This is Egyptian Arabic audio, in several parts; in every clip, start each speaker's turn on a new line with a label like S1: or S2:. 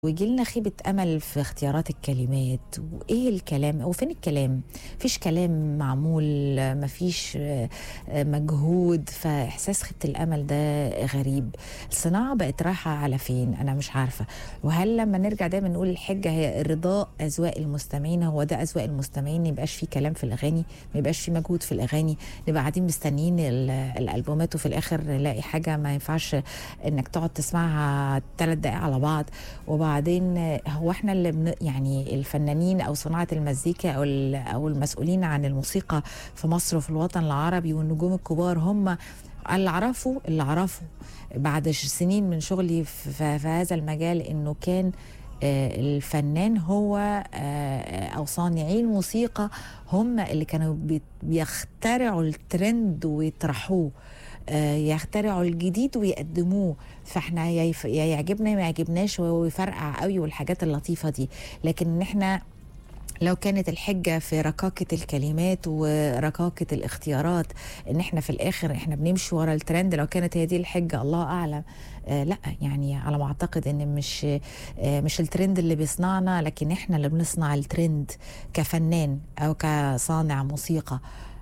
S1: ويجي لنا خيبة أمل في اختيارات الكلمات وإيه الكلام وفين الكلام مفيش كلام معمول مفيش آه، آه، مجهود فإحساس خيبة الأمل ده غريب الصناعة بقت رايحة على فين أنا مش عارفة وهل لما نرجع دايما نقول الحجة هي رضاء أذواق المستمعين هو ده أذواق المستمعين يبقاش في كلام في الأغاني ما يبقاش في مجهود في الأغاني نبقى قاعدين مستنيين ال- الألبومات وفي الآخر نلاقي حاجة ما ينفعش إنك تقعد تسمعها ثلاث دقايق على بعض وبعدين هو احنا اللي بن يعني الفنانين او صناعه المزيكا او ال- او المسؤولين عن الموسيقى في مصر وفي الوطن العربي والنجوم الكبار هم اللي عرفوا اللي عرفوا بعد ش- سنين من شغلي في, في في هذا المجال انه كان آه، الفنان هو آه، او صانعي الموسيقى هم اللي كانوا بي- بيخترعوا الترند ويطرحوه آه، يخترعوا الجديد ويقدموه فاحنا يا يف- يا يعجبنا يا ما يعجبناش ويفرقع قوي والحاجات اللطيفه دي لكن ان احنا لو كانت الحجة في ركاكة الكلمات وركاكة الاختيارات ان احنا في الاخر احنا بنمشي ورا الترند لو كانت هي دي الحجة الله اعلم آه لا يعني على ما اعتقد ان مش آه مش الترند اللي بيصنعنا لكن احنا اللي بنصنع الترند كفنان او كصانع موسيقى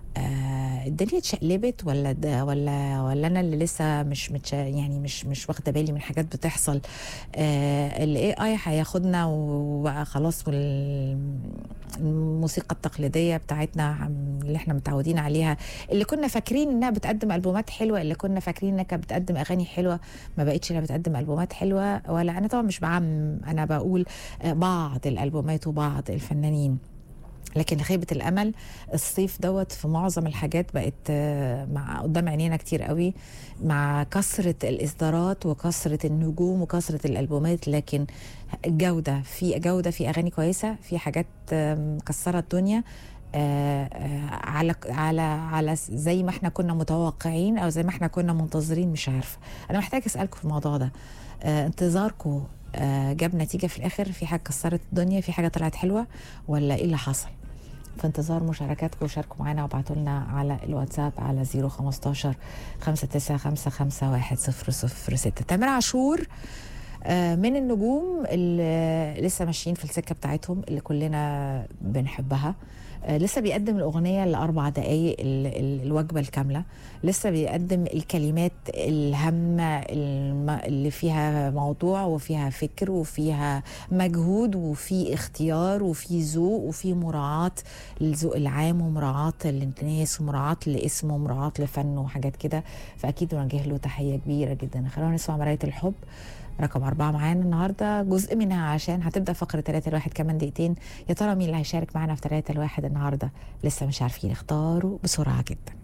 S1: آه الدنيا اتشقلبت ولا ده ولا ولا انا اللي لسه مش متش يعني مش مش واخده بالي من حاجات بتحصل آه الاي اي هياخدنا وبقى خلاص وال- الموسيقى التقليديه بتاعتنا عم- اللي احنا متعودين عليها اللي كنا فاكرين انها بتقدم البومات حلوه اللي كنا فاكرين انها كانت بتقدم اغاني حلوه ما بقتش لا بتقدم البومات حلوه ولا انا طبعا مش بعم انا بقول آه، بعض الالبومات وبعض الفنانين لكن خيبة الأمل الصيف دوت في معظم الحاجات بقت آه، مع قدام عينينا كتير قوي مع كثرة الإصدارات وكثرة النجوم وكثرة الألبومات لكن الجودة في جودة في أغاني كويسة في حاجات آه، مكسرة الدنيا آه، آه، على على على زي ما احنا كنا متوقعين او زي ما احنا كنا منتظرين مش عارفه انا محتاجه اسالكم في الموضوع ده آه، انتظاركم آه، جاب نتيجه في الاخر في حاجه كسرت الدنيا في حاجه طلعت حلوه ولا ايه اللي حصل في انتظار مشاركاتكم وشاركوا معانا وابعتوا لنا على الواتساب على 015 59551 006 تامر عاشور آه، من النجوم اللي لسه ماشيين في السكه بتاعتهم اللي كلنا بنحبها آه، لسه بيقدم الاغنيه لاربع دقائق ال- ال- الوجبه الكامله لسه بيقدم الكلمات الهامه الم- اللي فيها موضوع وفيها فكر وفيها مجهود وفي اختيار وفي ذوق وفي مراعاه للذوق العام ومراعاه للناس ومراعاه لاسمه ومراعاه لفنه وحاجات كده فاكيد بنوجه له تحيه كبيره جدا خلونا نسمع مرايه الحب رقم أربعة معانا النهاردة جزء منها عشان هتبدأ فقرة تلاتة الواحد كمان دقيقتين يا ترى مين اللي هيشارك معانا في تلاتة الواحد النهاردة لسه مش عارفين اختاروا بسرعة جدا